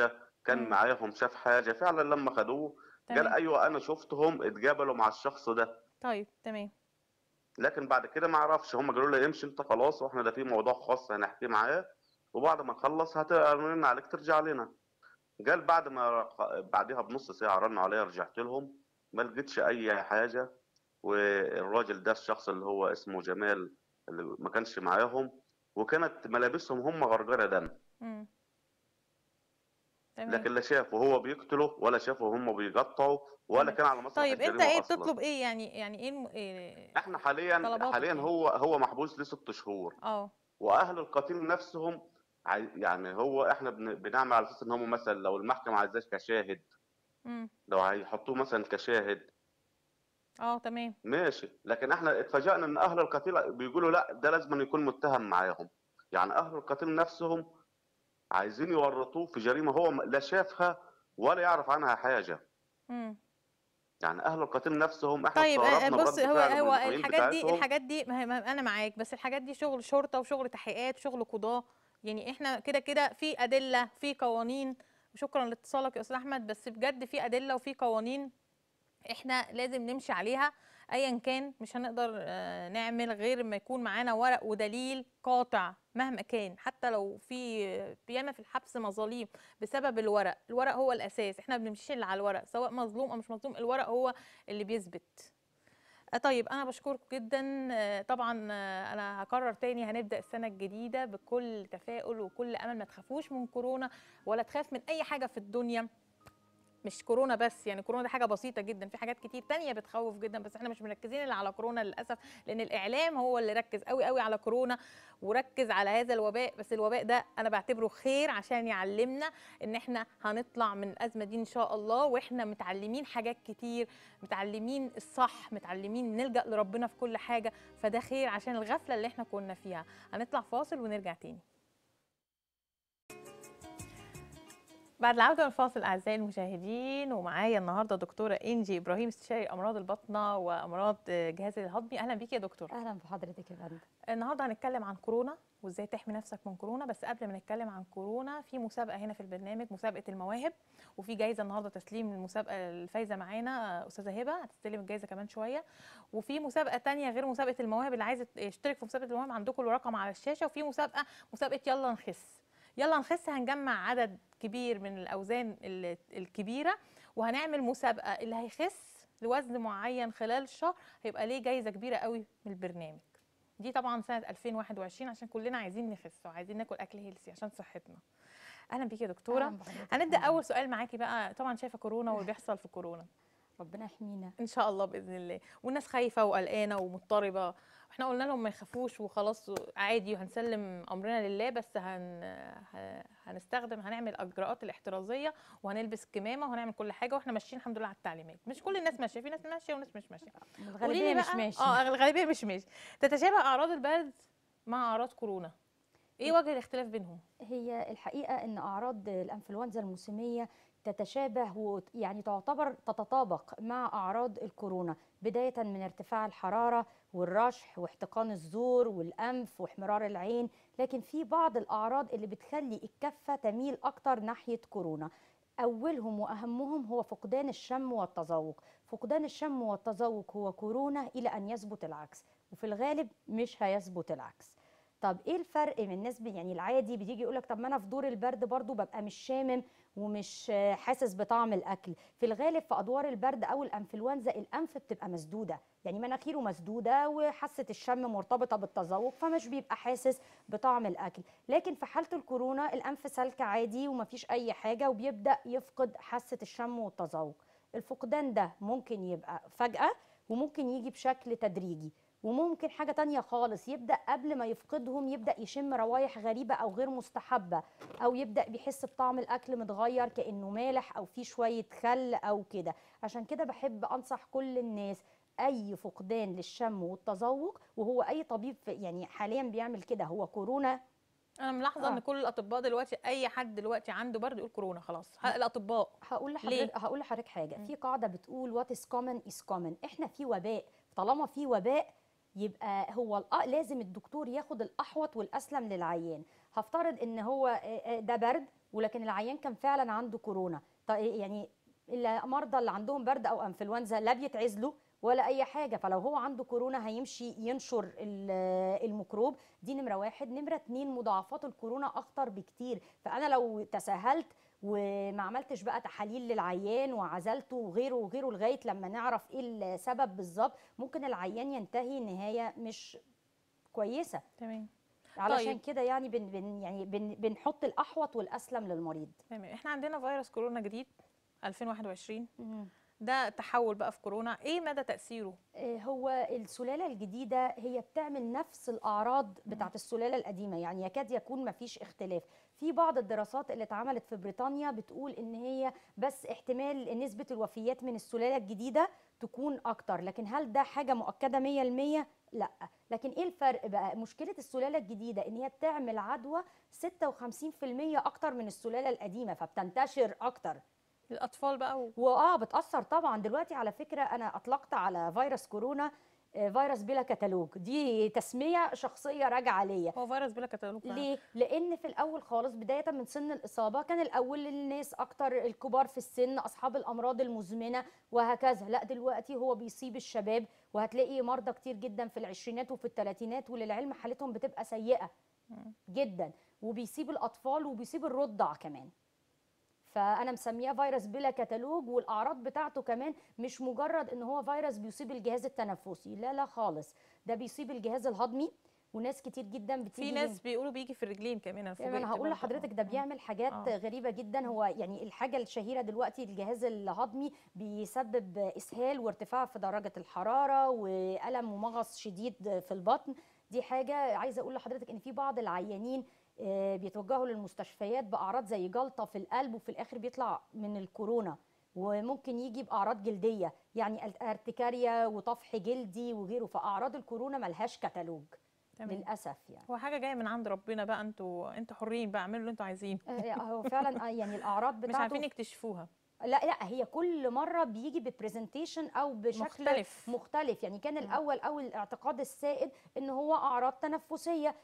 Speaker 4: كان
Speaker 1: مم.
Speaker 4: معاهم شاف حاجه فعلا لما خدوه قال
Speaker 1: تمام
Speaker 4: ايوه انا شفتهم اتقابلوا مع الشخص ده
Speaker 1: طيب تمام
Speaker 4: لكن بعد كده ما اعرفش هم قالوا لي امشي انت خلاص واحنا ده في موضوع خاص هنحكيه معاه وبعد ما نخلص هترن عليك ترجع لنا قال بعد ما بعدها بنص ساعه رنوا عليا رجعت لهم ما لقيتش اي حاجه والراجل ده الشخص اللي هو اسمه جمال اللي ما كانش معاهم وكانت ملابسهم هم غرغره دم
Speaker 1: مم. تمام
Speaker 4: لكن لا شافوا هو بيقتله ولا شافوا هم بيقطعوا ولا
Speaker 1: تمام.
Speaker 4: كان على مسرح
Speaker 1: طيب انت
Speaker 4: الجريمه
Speaker 1: ايه
Speaker 4: اصلا
Speaker 1: بتطلب ايه يعني يعني ايه, الم... إيه...
Speaker 4: احنا حاليا
Speaker 1: طلباتك
Speaker 4: حاليا
Speaker 1: ايه؟
Speaker 4: هو هو محبوس ليه ست شهور
Speaker 1: اه
Speaker 4: واهل القتيل نفسهم عاي- يعني هو احنا بن- بنعمل على اساس ان هم مثلا لو المحكمه عايزاه كشاهد
Speaker 1: مم.
Speaker 4: لو هيحطوه مثلا كشاهد
Speaker 1: اه تمام
Speaker 4: ماشي لكن احنا اتفاجئنا ان اهل القتيل بيقولوا لا ده لازم يكون متهم معاهم يعني اهل القتيل نفسهم عايزين يورطوه في جريمه هو لا شافها ولا يعرف عنها حاجه
Speaker 1: مم.
Speaker 4: يعني اهل القتيل نفسهم احنا
Speaker 1: طيب آه،
Speaker 4: استغربنا
Speaker 1: بص
Speaker 4: برد
Speaker 1: هو
Speaker 4: فعل
Speaker 1: هو
Speaker 4: المحامين
Speaker 1: الحاجات دي
Speaker 4: بتاعتهم.
Speaker 1: الحاجات دي ما هي ما انا معاك بس الحاجات دي شغل شرطه وشغل تحقيقات وشغل قضاه يعني احنا كده كده في ادله في قوانين وشكرا لاتصالك يا استاذ احمد بس بجد في ادله وفي قوانين احنا لازم نمشي عليها ايا كان مش هنقدر آه، نعمل غير ما يكون معانا ورق ودليل قاطع مهما كان حتى لو في ياما في الحبس مظاليم بسبب الورق الورق هو الاساس احنا ما بنمشيش الا على الورق سواء مظلوم او مش مظلوم الورق هو اللي بيثبت آه، طيب انا بشكركم جدا آه، طبعا آه، انا هكرر تاني هنبدا السنه الجديده بكل تفاؤل وكل امل ما تخافوش من كورونا ولا تخاف من اي حاجه في الدنيا مش كورونا بس يعني كورونا دي حاجه بسيطه جدا في حاجات كتير تانية بتخوف جدا بس احنا مش مركزين الا على كورونا للاسف لان الاعلام هو اللي ركز قوي قوي على كورونا وركز على هذا الوباء بس الوباء ده انا بعتبره خير عشان يعلمنا ان احنا هنطلع من الازمه دي ان شاء الله واحنا متعلمين حاجات كتير متعلمين الصح متعلمين نلجا لربنا في كل حاجه فده خير عشان الغفله اللي احنا كنا فيها هنطلع فاصل ونرجع تاني بعد العودة من الفاصل أعزائي المشاهدين ومعايا النهاردة دكتورة إنجي إبراهيم استشاري أمراض البطنة وأمراض الجهاز الهضمي أهلا بيكي يا دكتور
Speaker 5: اهلا بحضرتك يا فندم
Speaker 1: النهاردة هنتكلم عن كورونا وإزاي تحمي نفسك من كورونا بس قبل ما نتكلم عن كورونا في مسابقة هنا في البرنامج مسابقة المواهب وفي جايزة النهاردة تسليم المسابقة الفايزة معانا أستاذة هبة هتستلم الجايزة كمان شوية وفي مسابقة تانية غير مسابقة المواهب اللي عايز يشترك في مسابقة المواهب عندكم الرقم على الشاشة وفي مسابقة مسابقة يلا نخس يلا نخس هنجمع عدد كبير من الاوزان ال- الكبيره وهنعمل مسابقه اللي هيخس لوزن معين خلال شهر هيبقى ليه جايزه كبيره قوي من البرنامج دي طبعا سنه 2021 عشان كلنا عايزين نخس وعايزين ناكل اكل هيلسي عشان صحتنا اهلا بيكي يا دكتوره
Speaker 5: أهلاً بحضرتك يا
Speaker 1: هنبدا
Speaker 5: فندم.
Speaker 1: اول سؤال معاكي بقى طبعا شايفه كورونا واللي بيحصل في كورونا
Speaker 5: ربنا يحمينا
Speaker 1: ان شاء الله باذن الله والناس خايفه وقلقانه ومضطربه احنا قلنا لهم ما يخافوش وخلاص عادي وهنسلم امرنا لله بس هن... ه- هنستخدم هنعمل الاجراءات الاحترازيه وهنلبس كمامه وهنعمل كل حاجه واحنا ماشيين الحمد لله على التعليمات مش كل الناس ماشيه في ناس ماشيه وناس مش ماشيه قولي لي
Speaker 5: الغالبيه مش
Speaker 1: بقى-
Speaker 5: ماشي
Speaker 1: اه الغالبيه مش ماشي تتشابه اعراض البرد مع اعراض كورونا ايه وجه الاختلاف بينهم
Speaker 5: هي الحقيقه ان اعراض الانفلونزا الموسميه تتشابه ويعني تعتبر تتطابق مع اعراض الكورونا بدايه من ارتفاع الحراره والرشح واحتقان الزور والانف واحمرار العين لكن في بعض الاعراض اللي بتخلي الكفه تميل اكتر ناحيه كورونا اولهم واهمهم هو فقدان الشم والتذوق فقدان الشم والتذوق هو كورونا الى ان يثبت العكس وفي الغالب مش هيثبت العكس طب ايه الفرق من الناس بي- يعني العادي بيجي يقول لك طب ما انا في دور البرد برضو ببقى مش شامم ومش آه، حاسس بطعم الاكل في الغالب في ادوار البرد او الانفلونزا الانف بتبقى مسدوده يعني مناخيره مسدوده وحاسه الشم مرتبطه بالتذوق فمش بيبقى حاسس بطعم الاكل لكن في حاله الكورونا الانف سالكه عادي ومفيش اي حاجه وبيبدا يفقد حاسه الشم والتذوق الفقدان ده ممكن يبقى فجاه وممكن يجي بشكل تدريجي وممكن حاجة تانية خالص يبدأ قبل ما يفقدهم يبدأ يشم روايح غريبة أو غير مستحبة أو يبدأ بيحس بطعم الأكل متغير كأنه مالح أو فيه شوية خل أو كده عشان كده بحب أنصح كل الناس أي فقدان للشم والتذوق وهو أي طبيب في- يعني حاليا بيعمل كده هو كورونا
Speaker 1: انا ملاحظه
Speaker 5: آه.
Speaker 1: ان كل الاطباء دلوقتي اي حد دلوقتي عنده برد يقول كورونا خلاص ه- الاطباء
Speaker 5: هقول
Speaker 1: ليه؟
Speaker 5: لحضرتك هقول لحضرتك حاجه في قاعده بتقول وات از كومن از كومن احنا في وباء طالما في وباء يبقى هو الأ- لازم الدكتور ياخد الاحوط والاسلم للعيان هفترض ان هو آه، آه، ده برد ولكن العيان كان فعلا عنده كورونا طيب يعني المرضى اللي عندهم برد او انفلونزا لا بيتعزلوا ولا اي حاجه فلو هو عنده كورونا هيمشي ينشر ال- الميكروب دي نمره واحد نمره اتنين مضاعفات الكورونا اخطر بكتير فانا لو تساهلت وما عملتش بقى تحاليل للعيان وعزلته وغيره وغيره لغايه لما نعرف ايه السبب بالظبط ممكن العيان ينتهي نهايه مش كويسه
Speaker 1: تمام
Speaker 5: علشان
Speaker 1: طيب.
Speaker 5: كده يعني بن بن يعني بن بنحط الاحوط والاسلم للمريض
Speaker 1: تمام احنا عندنا فيروس كورونا جديد 2021 ده تحول بقى في كورونا ايه مدى تاثيره
Speaker 5: آه، هو السلالة الجديدة هي بتعمل نفس الأعراض بتاعت السلالة القديمة يعني يكاد يكون مفيش اختلاف في بعض الدراسات اللي اتعملت في بريطانيا بتقول إن هي بس احتمال نسبة الوفيات من السلالة الجديدة تكون أكتر لكن هل ده حاجة مؤكدة 100%؟ لا لكن ايه الفرق بقى مشكله السلاله الجديده ان هي بتعمل عدوى 56% اكتر من السلاله القديمه فبتنتشر اكتر
Speaker 1: الاطفال بقى و...
Speaker 5: واه بتاثر طبعا دلوقتي على فكره انا اطلقت على فيروس كورونا آه، فيروس بلا كتالوج دي تسميه شخصيه راجعه ليا
Speaker 1: هو فيروس بلا كتالوج فعلا.
Speaker 5: ليه؟ لأن في الأول خالص بداية من سن الإصابة كان الأول الناس أكتر الكبار في السن أصحاب الأمراض المزمنة وهكذا، لا دلوقتي هو بيصيب الشباب وهتلاقي مرضى كتير جدا في العشرينات وفي الثلاثينات وللعلم حالتهم بتبقى سيئة جدا وبيصيب الأطفال وبيصيب الرضع كمان. فانا مسمياه فيروس بلا كتالوج والاعراض بتاعته كمان مش مجرد ان هو فيروس بيصيب الجهاز التنفسي لا لا خالص ده بيصيب الجهاز الهضمي وناس كتير جدا بتيجي
Speaker 1: في ناس بيقولوا بيجي في الرجلين كمان أنا
Speaker 5: يعني
Speaker 1: فوجئت
Speaker 5: انا هقول
Speaker 1: برضه.
Speaker 5: لحضرتك ده بيعمل حاجات
Speaker 1: آه.
Speaker 5: غريبه جدا هو يعني الحاجه الشهيره دلوقتي الجهاز الهضمي بيسبب اسهال وارتفاع في درجه الحراره والم ومغص شديد في البطن دي حاجه عايزه اقول لحضرتك ان في بعض العيانين آه، بيتوجهوا للمستشفيات باعراض زي جلطه في القلب وفي الاخر بيطلع من الكورونا وممكن يجي باعراض جلديه يعني ارتكاريا وطفح جلدي وغيره فاعراض الكورونا ملهاش كتالوج
Speaker 1: تمام.
Speaker 5: للاسف يعني
Speaker 1: هو حاجه جايه من عند ربنا بقى انتوا انتوا حرين بقى اعملوا اللي انتوا عايزينه
Speaker 5: آه، هو فعلا آه، يعني الاعراض
Speaker 1: مش
Speaker 5: بتاعته
Speaker 1: عارفين يكتشفوها
Speaker 5: لا لا هي كل مره بيجي ببرزنتيشن او بشكل
Speaker 1: مختلف.
Speaker 5: مختلف يعني كان الاول او الاعتقاد السائد ان هو اعراض تنفسيه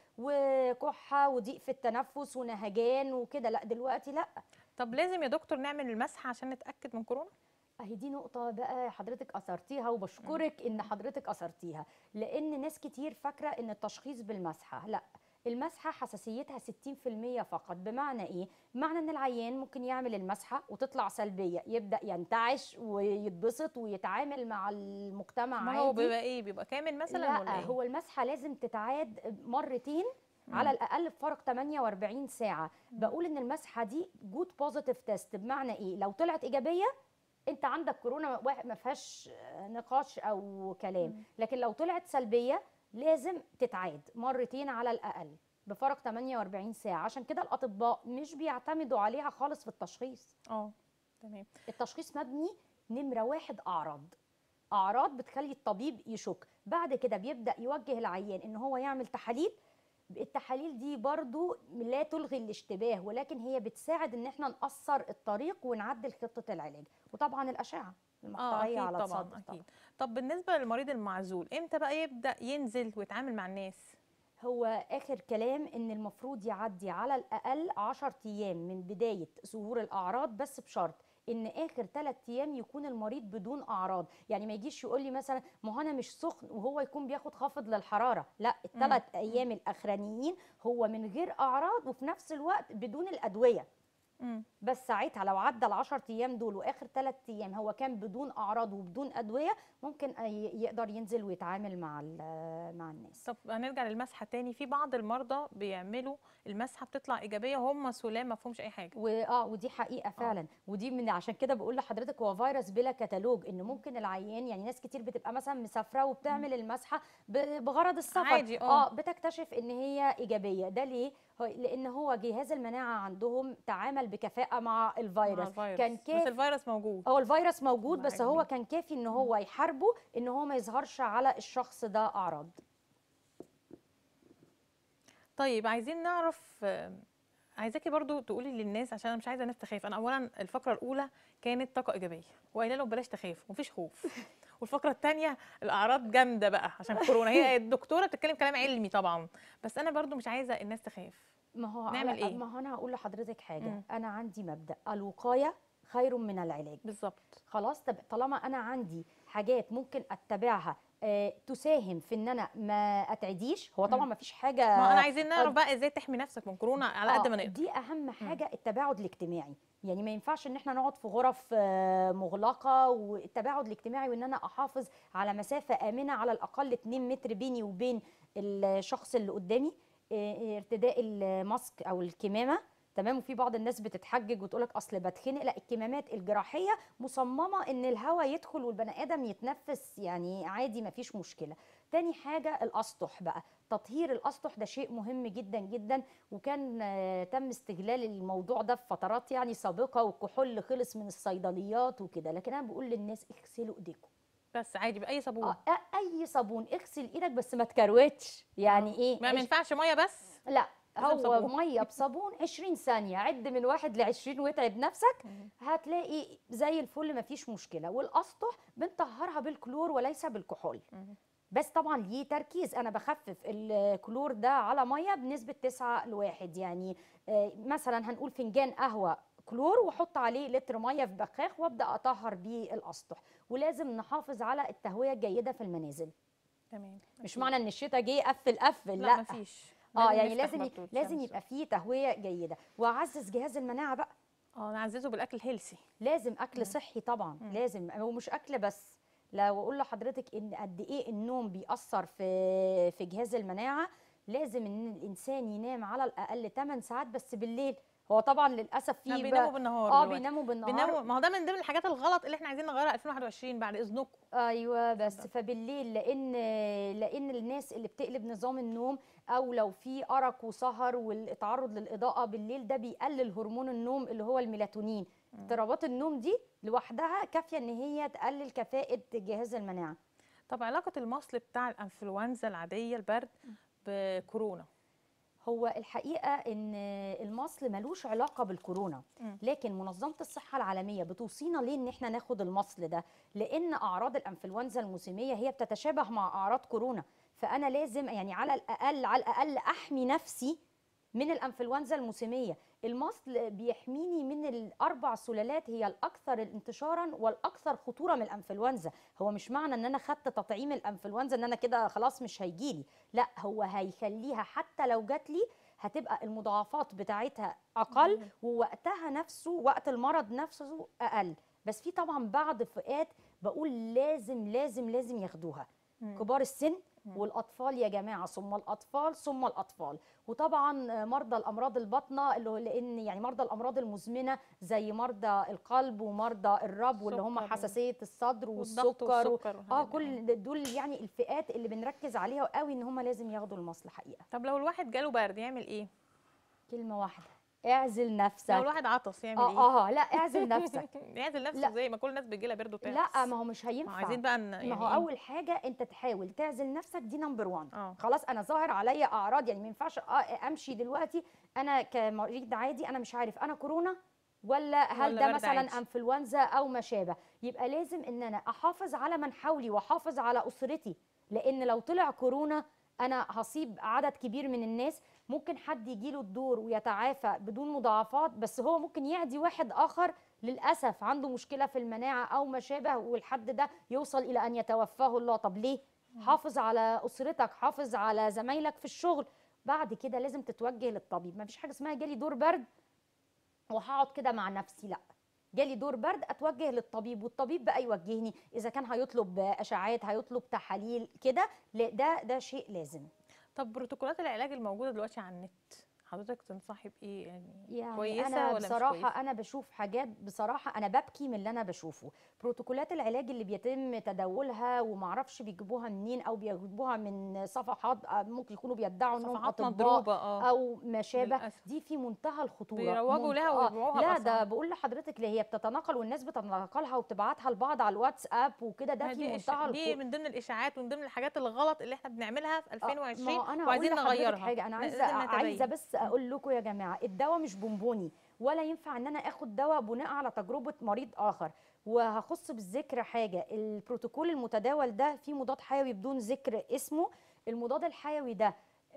Speaker 5: وكحه وضيق في التنفس ونهجان وكده لا دلوقتي لا
Speaker 1: طب لازم يا دكتور نعمل المسحه عشان نتاكد من كورونا
Speaker 5: اهي دي نقطة بقى حضرتك أثرتيها وبشكرك إن حضرتك أثرتيها لأن ناس كتير فاكرة إن التشخيص بالمسحة لا المسحة حساسيتها 60% فقط بمعنى إيه؟ بمعنى إن العيان ممكن يعمل المسحة وتطلع سلبية يبدأ ينتعش ويتبسط ويتعامل مع المجتمع
Speaker 1: ما
Speaker 5: عادي
Speaker 1: هو بيبقى ايه بيبقى كامل مثلا
Speaker 5: لا
Speaker 1: ولا ايه
Speaker 5: هو المسحه لازم تتعاد مرتين على الاقل بفرق 48 ساعه بقول ان المسحه دي جود بوزيتيف تيست بمعنى ايه لو طلعت ايجابيه انت عندك كورونا واحد ما فيهاش نقاش او كلام لكن لو طلعت سلبيه لازم تتعاد مرتين على الاقل بفرق 48 ساعه عشان كده الاطباء مش بيعتمدوا عليها خالص في التشخيص
Speaker 1: اه تمام
Speaker 5: التشخيص مبني نمرة واحد أعراض أعراض بتخلي الطبيب يشك بعد كده بيبدأ يوجه العيان إن هو يعمل تحاليل التحاليل دي برضو لا تلغي الاشتباه ولكن هي بتساعد ان احنا نقصر الطريق ونعدل خطة العلاج وطبعا الأشعة
Speaker 1: اه
Speaker 5: المقطعية
Speaker 1: اكيد
Speaker 5: على
Speaker 1: طبعا
Speaker 5: الصدر
Speaker 1: اكيد طب بالنسبه للمريض المعزول امتى بقى يبدا ينزل ويتعامل مع الناس
Speaker 5: هو آخر كلام إن المفروض يعدي على الأقل 10 أيام من بداية ظهور الأعراض بس بشرط إن آخر 3 أيام يكون المريض بدون أعراض، يعني ما يجيش يقول لي مثلا ما هو أنا مش سخن وهو يكون بياخد خافض للحرارة، لا الثلاث أيام الأخرانيين هو من غير أعراض وفي نفس الوقت بدون الأدوية.
Speaker 1: امم
Speaker 5: بس ساعتها لو عدى ال 10 ايام دول واخر 3 ايام هو كان بدون اعراض وبدون ادويه ممكن ي- يقدر ينزل ويتعامل مع ال- مع الناس
Speaker 1: طب هنرجع للمسحه تاني في بعض المرضى بيعملوا المسحه بتطلع ايجابيه وهم سلام ما فيهمش اي حاجه
Speaker 5: واه ودي حقيقه فعلا ودي من عشان كده بقول لحضرتك هو فيروس بلا كتالوج ان ممكن العيان يعني ناس كتير بتبقى مثلا مسافره وبتعمل المسحه ب- بغرض السفر
Speaker 1: عادي، آه.
Speaker 5: اه بتكتشف ان هي ايجابيه ده ليه هو- لان هو جهاز المناعه عندهم تعامل بكفاءه مع
Speaker 1: مع
Speaker 5: الفيروس
Speaker 1: الفيروس
Speaker 5: كان
Speaker 1: بس
Speaker 5: كافي
Speaker 1: الفيروس موجود
Speaker 5: هو الفيروس موجود
Speaker 1: الله
Speaker 5: بس هو
Speaker 1: يعينك.
Speaker 5: كان كافي ان هو يحاربه ان هو ما يظهرش على الشخص ده اعراض
Speaker 1: طيب عايزين نعرف آه، عايزاكي برضو تقولي للناس عشان انا مش عايزه الناس تخاف انا اولا الفقره الاولى كانت طاقه ايجابيه وقايله لهم بلاش تخافوا مفيش خوف والفقره الثانيه الاعراض جامده بقى عشان كورونا هي الدكتوره بتتكلم كلام علمي طبعا بس انا برضو مش عايزه الناس تخاف
Speaker 5: ما هو
Speaker 1: نعمل
Speaker 5: على-
Speaker 1: إيه؟
Speaker 5: ما هو انا هقول لحضرتك حاجه
Speaker 1: مم.
Speaker 5: انا عندي مبدا الوقايه خير من العلاج
Speaker 1: بالظبط
Speaker 5: خلاص طب طالما انا عندي حاجات ممكن اتبعها آه، تساهم في ان انا ما اتعديش هو طبعا
Speaker 1: مم.
Speaker 5: ما فيش حاجه
Speaker 1: ما انا عايزين نعرف
Speaker 5: أد-
Speaker 1: بقى ازاي تحمي نفسك من كورونا على قد
Speaker 5: آه،
Speaker 1: ما نقدر
Speaker 5: دي اهم حاجه التباعد الاجتماعي يعني ما ينفعش ان احنا نقعد في غرف آه، مغلقه والتباعد الاجتماعي وان انا احافظ على مسافه امنه على الاقل 2 متر بيني وبين الشخص اللي قدامي آه، ارتداء الماسك او الكمامه تمام وفي بعض الناس بتتحجج وتقولك اصل بتخنق لا الكمامات الجراحيه مصممه ان الهواء يدخل والبني ادم يتنفس يعني عادي ما فيش مشكله تاني حاجه الاسطح بقى تطهير الاسطح ده شيء مهم جدا جدا وكان آه، تم استغلال الموضوع ده في فترات يعني سابقه والكحول خلص من الصيدليات وكده لكن انا بقول للناس اغسلوا ايديكم
Speaker 1: بس عادي باي صابون
Speaker 5: آه، اي صابون اغسل ايدك بس ما تكروتش يعني ايه
Speaker 1: ما
Speaker 5: عش-
Speaker 1: ينفعش ميه بس
Speaker 5: لا
Speaker 1: لازم
Speaker 5: هو
Speaker 1: صابون.
Speaker 5: ميه بصابون 20 ثانيه عد من واحد ل 20 واتعب نفسك هتلاقي زي الفل مفيش مشكله والاسطح بنطهرها بالكلور وليس بالكحول
Speaker 1: مم.
Speaker 5: بس طبعا ليه تركيز انا بخفف الكلور ده على ميه بنسبه 9 لواحد يعني آه، مثلا هنقول فنجان قهوه كلور واحط عليه لتر ميه في بخاخ وابدا اطهر بيه الاسطح ولازم نحافظ على التهويه الجيده في المنازل
Speaker 1: تمام
Speaker 5: مش معنى ان الشتاء جه قفل قفل
Speaker 1: لا,
Speaker 5: لا
Speaker 1: مفيش
Speaker 5: اه يعني
Speaker 1: نفتح
Speaker 5: لازم ي-
Speaker 1: برضو
Speaker 5: لازم
Speaker 1: الشمس.
Speaker 5: يبقى فيه تهويه جيده واعزز جهاز المناعه بقى
Speaker 1: اه نعززه بالاكل الهيلسي
Speaker 5: لازم اكل صحي طبعا
Speaker 1: مم.
Speaker 5: لازم ومش اكل بس لو اقول لحضرتك ان قد ايه النوم بيأثر في في جهاز المناعه لازم ان الانسان ينام على الاقل 8 ساعات بس بالليل هو طبعا للاسف
Speaker 1: لا،
Speaker 5: في
Speaker 1: بيناموا
Speaker 5: بقى-
Speaker 1: بالنهار
Speaker 5: اه
Speaker 1: دلوقتي.
Speaker 5: بيناموا بالنهار
Speaker 1: بيناموا ما هو ده من ضمن الحاجات الغلط اللي احنا عايزين نغيرها 2021 بعد اذنكم
Speaker 5: ايوه بس
Speaker 1: اتفضل.
Speaker 5: فبالليل لان لان الناس اللي بتقلب نظام النوم او لو في ارق وسهر والتعرض للاضاءه بالليل ده بيقلل هرمون النوم اللي هو الميلاتونين اضطرابات النوم دي لوحدها كافيه ان هي تقلل كفاءه جهاز المناعه
Speaker 1: طب علاقه المصل بتاع الانفلونزا العاديه البرد بكورونا
Speaker 5: هو الحقيقه ان المصل ملوش علاقه بالكورونا
Speaker 1: مم.
Speaker 5: لكن منظمه الصحه العالميه بتوصينا ليه ان احنا ناخد المصل ده لان اعراض الانفلونزا الموسميه هي بتتشابه مع اعراض كورونا فانا لازم يعني على الاقل على الاقل احمي نفسي من الانفلونزا الموسميه المصل بيحميني من الاربع سلالات هي الاكثر انتشارا والاكثر خطوره من الانفلونزا هو مش معنى ان انا خدت تطعيم الانفلونزا ان انا كده خلاص مش هيجيلي لا هو هيخليها حتى لو جات لي هتبقى المضاعفات بتاعتها اقل ووقتها نفسه وقت المرض نفسه اقل بس في طبعا بعض فئات بقول لازم لازم لازم ياخدوها
Speaker 1: مم.
Speaker 5: كبار السن
Speaker 1: مم.
Speaker 5: والاطفال يا جماعه ثم الاطفال ثم الاطفال وطبعا مرضى الامراض الباطنه اللي هو لان يعني مرضى الامراض المزمنه زي مرضى القلب ومرضى الرب واللي هم
Speaker 1: السكر و-
Speaker 5: حساسيه الصدر
Speaker 1: والضغط
Speaker 5: والسكر و...
Speaker 1: والسكر
Speaker 5: اه
Speaker 1: والحاجات دي.
Speaker 5: كل دول يعني الفئات اللي بنركز عليها قوي ان هم لازم ياخدوا المصل حقيقه
Speaker 1: طب لو الواحد جاله برد يعمل ايه
Speaker 5: كلمه واحده اعزل نفسك
Speaker 1: لو الواحد عطس يعمل ايه
Speaker 5: اه اه لا اعزل نفسك
Speaker 1: يعزل نفسه
Speaker 5: لا.
Speaker 1: زي ما كل الناس بيجي لها برد وتعطس
Speaker 5: لا ما هو مش
Speaker 1: ما
Speaker 5: هينفع
Speaker 1: عايزين بقى ان يعني
Speaker 5: ما هو
Speaker 1: إيه؟
Speaker 5: اول حاجه انت تحاول تعزل نفسك دي نمبر 1
Speaker 1: اه
Speaker 5: خلاص انا ظاهر عليا اعراض يعني ما ينفعش أ- امشي دلوقتي انا كمريض عادي انا مش عارف انا كورونا ولا هل
Speaker 1: ولا
Speaker 5: ده
Speaker 1: برد
Speaker 5: مثلا
Speaker 1: عادي.
Speaker 5: انفلونزا او ما شابه يبقى لازم ان انا احافظ على من حولي واحافظ على اسرتي لان لو طلع كورونا انا هصيب عدد كبير من الناس ممكن حد يجيله الدور ويتعافى بدون مضاعفات بس هو ممكن يعدي واحد اخر للاسف عنده مشكله في المناعه او ما شابه والحد ده يوصل الى ان يتوفاه الله طب ليه حافظ على اسرتك حافظ على زمايلك في الشغل بعد كده لازم تتوجه للطبيب ما فيش حاجه اسمها جالي دور برد وهقعد كده مع نفسي لا جالي دور برد اتوجه للطبيب والطبيب بقى يوجهني اذا كان هيطلب اشعاعات هيطلب تحاليل كده لا ده ده شيء لازم
Speaker 1: طب بروتوكولات العلاج الموجوده دلوقتي على النت حضرتك تنصحي بايه يعني,
Speaker 5: يعني
Speaker 1: كويسه
Speaker 5: انا
Speaker 1: ولا مش
Speaker 5: بصراحه
Speaker 1: كويسه
Speaker 5: انا بشوف حاجات بصراحه انا ببكي من اللي انا بشوفه بروتوكولات العلاج اللي بيتم تداولها ومعرفش بيجيبوها منين او بيجيبوها من صفحات آه، ممكن يكونوا بيدعوا انهم
Speaker 1: صفحات
Speaker 5: اطباء
Speaker 1: مضروبه اه
Speaker 5: او ما شابه
Speaker 1: للأسف.
Speaker 5: دي في منتهى الخطوره
Speaker 1: بيروجوا
Speaker 5: منت-
Speaker 1: لها
Speaker 5: آه،
Speaker 1: ويبيعوها
Speaker 5: لا ده
Speaker 1: بأسعار.
Speaker 5: بقول لحضرتك اللي هي بتتناقل والناس بتتناقلها وبتبعتها لبعض على الواتساب وكده ده
Speaker 1: ما
Speaker 5: في
Speaker 1: دي
Speaker 5: منتهى
Speaker 1: إش... دي
Speaker 5: الخطوره
Speaker 1: من ضمن الاشاعات ومن ضمن الحاجات الغلط اللي احنا بنعملها في 2020
Speaker 5: ما انا
Speaker 1: وعايزين
Speaker 5: هقول لحضرتك
Speaker 1: نغيرها
Speaker 5: حاجه انا عايزه
Speaker 1: لازم نتبين.
Speaker 5: عايزه بس اقول لكم يا جماعه الدواء مش بونبوني ولا ينفع ان انا اخد دواء بناء على تجربه مريض اخر وهخص بالذكر حاجه البروتوكول المتداول ده فيه مضاد حيوي بدون ذكر اسمه المضاد الحيوي ده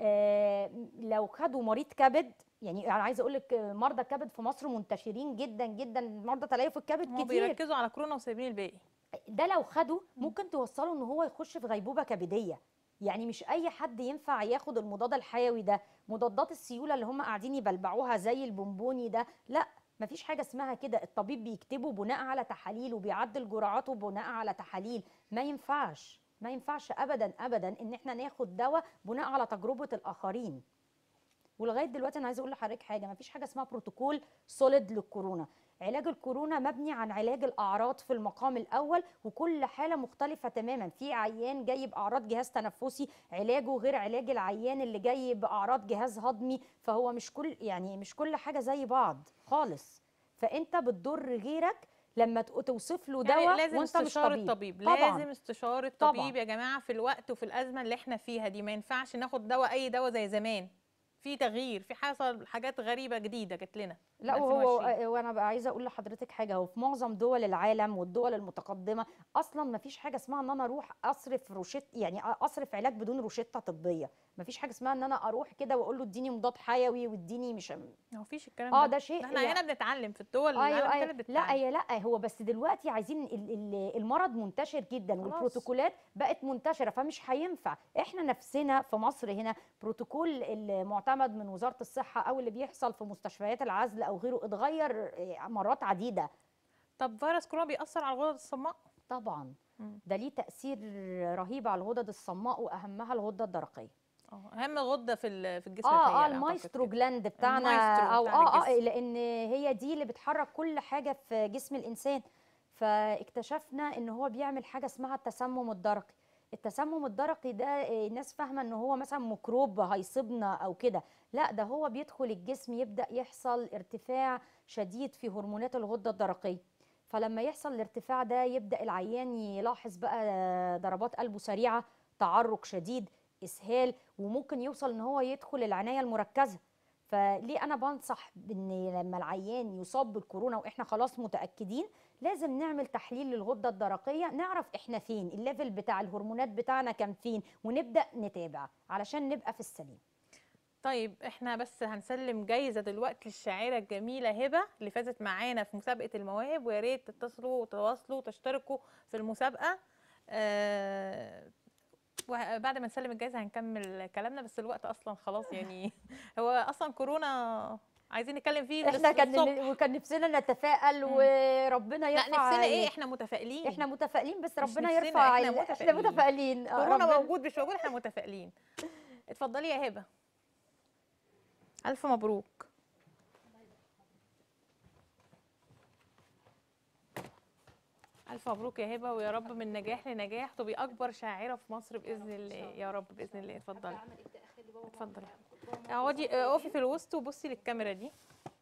Speaker 5: آه، لو خدوا مريض كبد يعني انا عايزه اقول لك آه، مرضى الكبد في مصر منتشرين جدا جدا مرضى تليف الكبد
Speaker 1: هم
Speaker 5: كتير
Speaker 1: بيركزوا على كورونا وسايبين الباقي
Speaker 5: ده لو خده ممكن توصله ان هو يخش في غيبوبه كبديه يعني مش اي حد ينفع ياخد المضاد الحيوي ده مضادات السيوله اللي هم قاعدين يبلبعوها زي البونبوني ده لا مفيش حاجه اسمها كده الطبيب بيكتبه بناء على تحاليل وبيعدل جرعاته بناء على تحاليل ما ينفعش ما ينفعش ابدا ابدا ان احنا ناخد دواء بناء على تجربه الاخرين ولغايه دلوقتي انا عايزه اقول لحضرتك حاجه مفيش حاجه اسمها بروتوكول سوليد للكورونا علاج الكورونا مبني عن علاج الاعراض في المقام الاول وكل حاله مختلفه تماما في عيان جاي باعراض جهاز تنفسي علاجه غير علاج العيان اللي جاي باعراض جهاز هضمي فهو مش كل يعني مش كل حاجه زي بعض خالص فانت بتضر غيرك لما تق- توصف له دواء
Speaker 1: يعني لازم
Speaker 5: وانت مش
Speaker 1: استشارة
Speaker 5: طبيب
Speaker 1: طبيب
Speaker 5: طبعاً.
Speaker 1: لازم استشارة
Speaker 5: طبعاً.
Speaker 1: طبيب يا جماعة في الوقت وفي الأزمة اللي احنا فيها دي ما ينفعش ناخد دواء أي دواء زي زمان في تغيير في حصل حاجات غريبة جديدة جت لنا
Speaker 5: لا
Speaker 1: في
Speaker 5: وهو
Speaker 1: 2020.
Speaker 5: وانا بقى عايزه اقول لحضرتك حاجه هو في معظم دول العالم والدول المتقدمه اصلا ما فيش حاجه اسمها ان انا اروح اصرف روشت يعني اصرف علاج بدون روشته طبيه ما فيش حاجه اسمها ان انا اروح كده واقول له اديني مضاد حيوي واديني مش
Speaker 1: ما فيش الكلام
Speaker 5: اه
Speaker 1: ده
Speaker 5: ده شيء
Speaker 1: احنا
Speaker 5: يعني-
Speaker 1: هنا بنتعلم في الدول
Speaker 5: ايوه
Speaker 1: العالم
Speaker 5: ايوه
Speaker 1: كله
Speaker 5: لا
Speaker 1: بتتعلم
Speaker 5: هي لا هو بس دلوقتي عايزين ال- ال- المرض منتشر جدا
Speaker 1: خلاص.
Speaker 5: والبروتوكولات بقت منتشره فمش هينفع احنا نفسنا في مصر هنا بروتوكول المعتمد من وزاره الصحه او اللي بيحصل في مستشفيات العزل او غيره اتغير آه، مرات عديده
Speaker 1: طب فيروس كورونا بيأثر على الغدد الصماء
Speaker 5: طبعا
Speaker 1: مم.
Speaker 5: ده ليه تاثير رهيب على الغدد الصماء واهمها الغده الدرقيه
Speaker 1: اه اهم غده في ال- في الجسم
Speaker 5: اه اه
Speaker 1: بتهيألي أعتقد
Speaker 5: المايسترو
Speaker 1: كده.
Speaker 5: جلاند بتاعنا
Speaker 1: المايسترو
Speaker 5: او
Speaker 1: بتاع
Speaker 5: اه اه
Speaker 1: الجسم.
Speaker 5: لان هي دي اللي بتحرك كل حاجه في جسم الانسان فاكتشفنا ان هو بيعمل حاجه اسمها التسمم الدرقي التسمم الدرقي ده آه، الناس فاهمه ان هو مثلا ميكروب هيصيبنا او كده لا ده هو بيدخل الجسم يبدا يحصل ارتفاع شديد في هرمونات الغده الدرقيه فلما يحصل الارتفاع ده يبدا العيان يلاحظ بقى ضربات قلبه سريعه تعرق شديد اسهال وممكن يوصل ان هو يدخل العنايه المركزه فليه انا بنصح ان لما العيان يصاب بالكورونا واحنا خلاص متاكدين لازم نعمل تحليل للغده الدرقيه نعرف احنا فين الليفل بتاع الهرمونات بتاعنا كان فين ونبدا نتابع علشان نبقى في السليم
Speaker 1: طيب احنا بس هنسلم جايزه دلوقتي للشاعره الجميله هبه اللي فازت معانا في مسابقه المواهب ويا ريت تتصلوا وتواصلوا وتشتركوا في المسابقه آه وبعد ما نسلم الجائزه هنكمل كلامنا بس الوقت اصلا خلاص يعني هو اصلا كورونا عايزين نتكلم فيه
Speaker 5: احنا كان
Speaker 1: للصبح.
Speaker 5: وكان نفسنا نتفائل
Speaker 1: مم.
Speaker 5: وربنا
Speaker 1: لا
Speaker 5: يرفع
Speaker 1: نفسنا ايه احنا متفائلين
Speaker 5: احنا متفائلين بس
Speaker 1: مش
Speaker 5: ربنا
Speaker 1: نفسنا،
Speaker 5: يرفع
Speaker 1: إحنا
Speaker 5: ال- احنا
Speaker 1: متفائلين.
Speaker 5: متفائلين آه،
Speaker 1: كورونا
Speaker 5: ربنا-
Speaker 1: موجود مش موجود احنا متفائلين اتفضلي يا هبه الف مبروك الف مبروك يا هبه ويا رب من نجاح لنجاح تبقي اكبر شاعره في مصر باذن الله يا رب باذن الله اتفضلي اتفضلي اقعدي اقفي في الوسط وبصي للكاميرا دي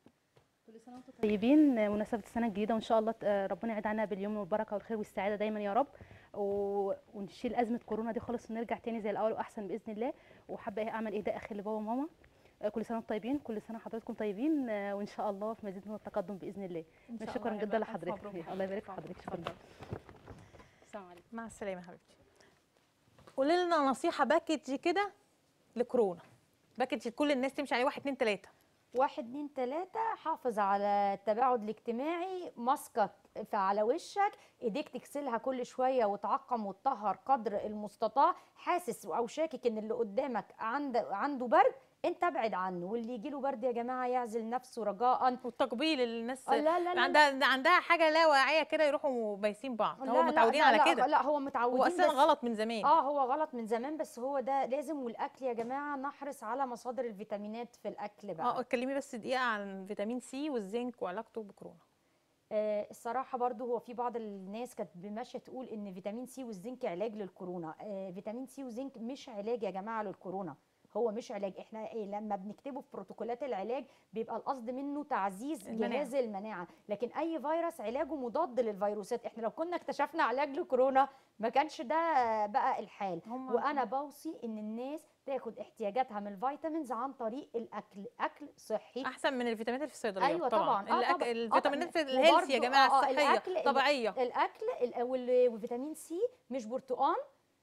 Speaker 6: طيبين مناسبة السنة الجديدة وإن شاء الله آه، ربنا يعيد عنا باليوم والبركة والخير والسعادة دايما يا رب و... ونشيل أزمة كورونا دي خالص ونرجع تاني زي الأول وأحسن بإذن الله وحابة إيه أعمل إهداء أخير لبابا وماما آه، كل سنة وانتم طيبين كل سنة حضراتكم طيبين آه، وإن شاء الله في مزيد من التقدم بإذن الله
Speaker 1: إن شاء
Speaker 6: شكرا
Speaker 1: الله
Speaker 6: جدا
Speaker 1: هبة. ألف
Speaker 6: لحضرتك
Speaker 1: مبروك.
Speaker 6: الله يبارك في حضرتك شكرا
Speaker 1: اتفضلي.
Speaker 6: السلام عليكم
Speaker 1: مع السلامه يا حبيبتي قولي لنا نصيحه باكج كده لكورونا باكج كل الناس تمشي عليه واحد اتنين تلاته
Speaker 5: واحد اتنين تلاتة حافظ على التباعد الاجتماعي ماسكك في على وشك ايديك تغسلها كل شوية وتعقم وتطهر قدر المستطاع حاسس او شاكك ان اللي قدامك عنده عنده برد انت ابعد عنه واللي يجيله برد يا جماعة يعزل نفسه رجاء
Speaker 1: والتقبيل اللي الناس
Speaker 5: آه، لا لا لا
Speaker 1: عندها عندها حاجه لا واعيه كده يروحوا بايسين بعض
Speaker 5: لا
Speaker 1: هو
Speaker 5: لا
Speaker 1: متعودين
Speaker 5: لا
Speaker 1: على
Speaker 5: لا
Speaker 1: كده
Speaker 5: لا هو
Speaker 1: هو
Speaker 5: متعودين
Speaker 1: اصلا
Speaker 5: بس
Speaker 1: غلط من زمان
Speaker 5: اه هو غلط من زمان بس هو ده لازم والاكل يا جماعه نحرص على مصادر الفيتامينات في الاكل بقى
Speaker 1: اه اتكلمي بس دقيقه عن فيتامين سي والزنك وعلاقته بكورونا
Speaker 5: آه، الصراحه برضو هو في بعض الناس كانت ماشيه تقول ان فيتامين سي والزنك علاج للكورونا آه، فيتامين سي وزنك مش علاج يا جماعه للكورونا هو مش علاج احنا إيه لما بنكتبه في بروتوكولات العلاج بيبقى القصد منه تعزيز
Speaker 1: المناعة.
Speaker 5: جهاز المناعه لكن اي فيروس علاجه مضاد للفيروسات احنا لو كنا اكتشفنا علاج لكورونا ما كانش ده بقى الحال
Speaker 1: هم
Speaker 5: وانا بوصي ان الناس تاخد احتياجاتها من الفيتامينز عن طريق الاكل اكل صحي
Speaker 1: احسن من الفيتامينات اللي في الصيدليه
Speaker 5: أيوة طبعاً. آه
Speaker 1: الأك-
Speaker 5: طبعاً. آه
Speaker 1: الفيتامينات
Speaker 5: طبعاً.
Speaker 1: الهيلثي يا
Speaker 5: وبرضو-
Speaker 1: جماعه
Speaker 5: آه، آه،
Speaker 1: الصحيه
Speaker 5: الأكل-
Speaker 1: طبيعيه
Speaker 5: الاكل ال- وال- وفيتامين سي مش برتقان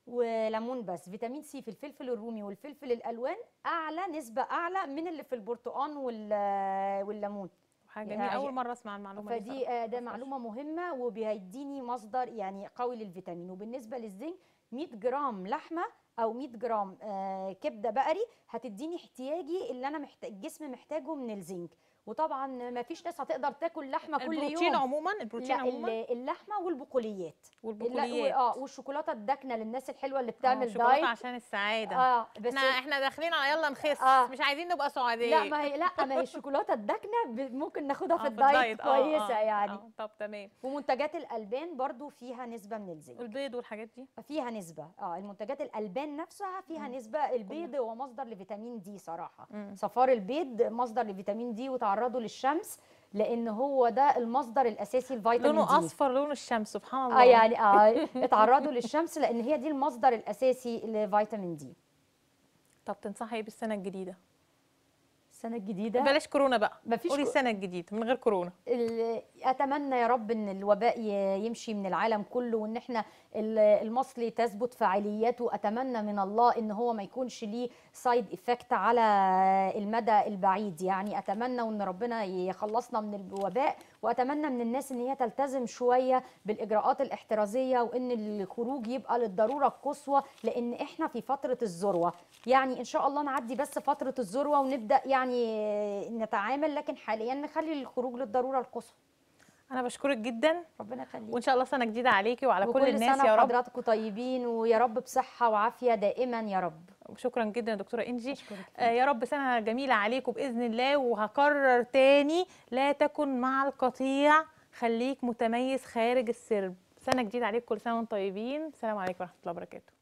Speaker 5: وليمون بس فيتامين سي في الفلفل الرومي والفلفل الالوان اعلى نسبه اعلى من اللي في البرتقال وال- والليمون
Speaker 1: حاجه جميله
Speaker 5: يعني-
Speaker 1: اول مره اسمع المعلومه دي
Speaker 5: فدي
Speaker 1: صراحة.
Speaker 5: آه، ده
Speaker 1: ما أعرفهاش.
Speaker 5: معلومه مهمه وبيديني مصدر يعني قوي للفيتامين وبالنسبه للزنك 100 جرام لحمه او 100 جرام آه، كبده بقري هتديني احتياجي اللي انا محتاج الجسم محتاجه من الزنك وطبعا ما فيش ناس هتقدر تاكل لحمه كل
Speaker 1: البروتين
Speaker 5: يوم
Speaker 1: عموما البروتين
Speaker 5: لا
Speaker 1: عموما
Speaker 5: ال- اللحمه والبقوليات لا،
Speaker 1: والبقوليات
Speaker 5: اه والشوكولاته الداكنه للناس الحلوه اللي
Speaker 1: آه،
Speaker 5: بتعمل
Speaker 1: شوكولاتة
Speaker 5: دايت
Speaker 1: عشان السعاده
Speaker 5: اه بس
Speaker 1: احنا احنا داخلين على يلا نخس
Speaker 5: آه.
Speaker 1: مش عايزين نبقى سعداء
Speaker 5: لا ما هي لا ما هي الشوكولاته الداكنه ب- ممكن ناخدها
Speaker 1: آه،
Speaker 5: في الدايت
Speaker 1: آه،
Speaker 5: كويسه
Speaker 1: آه،
Speaker 5: يعني
Speaker 1: آه، طب تمام
Speaker 5: ومنتجات الالبان برضو فيها نسبه من الزنك
Speaker 1: والبيض والحاجات دي
Speaker 5: فيها نسبة اه المنتجات الألبان نفسها فيها نسبة البيض هو مصدر لفيتامين دي صراحة
Speaker 1: مم.
Speaker 5: صفار البيض مصدر لفيتامين دي وتعرضه للشمس لأن هو ده المصدر الأساسي لفيتامين
Speaker 1: لونه
Speaker 5: دي
Speaker 1: اصفر لون الشمس سبحان الله
Speaker 5: اه يعني اه اتعرضوا للشمس لأن هي دي المصدر الأساسي لفيتامين دي
Speaker 1: طب تنصحي ايه بالسنه الجديده
Speaker 5: السنة الجديدة
Speaker 1: بلاش كورونا بقى
Speaker 5: مفيش
Speaker 1: قولي
Speaker 5: كو-
Speaker 1: السنه الجديده من غير كورونا
Speaker 5: ال- اتمنى يا رب ان الوباء ي- يمشي من العالم كله وان احنا ال- المصل تثبت فعالياته اتمنى من الله ان هو ما يكونش ليه سايد افكت على المدى البعيد يعني اتمنى وان ربنا يخلصنا من الوباء واتمنى من الناس ان هي تلتزم شويه بالاجراءات الاحترازيه وان الخروج يبقى للضروره القصوى لان احنا في فتره الذروه يعني ان شاء الله نعدي بس فتره الذروه ونبدا يعني نتعامل لكن حاليا نخلي الخروج للضروره القصوى
Speaker 1: انا بشكرك جدا
Speaker 5: ربنا يخليك
Speaker 1: وان شاء الله سنه جديده عليكي وعلى كل
Speaker 5: وكل
Speaker 1: الناس
Speaker 5: سنه
Speaker 1: يا رب
Speaker 5: وحضراتكم طيبين ويا رب بصحه وعافيه دائما يا رب
Speaker 1: شكرا جدا يا دكتوره انجي
Speaker 5: أشكرك
Speaker 1: آه يا رب سنه جميله عليكم باذن الله وهكرر تاني لا تكن مع القطيع خليك متميز خارج السرب سنه جديده عليكم كل سنه وانتم طيبين السلام عليكم ورحمه الله وبركاته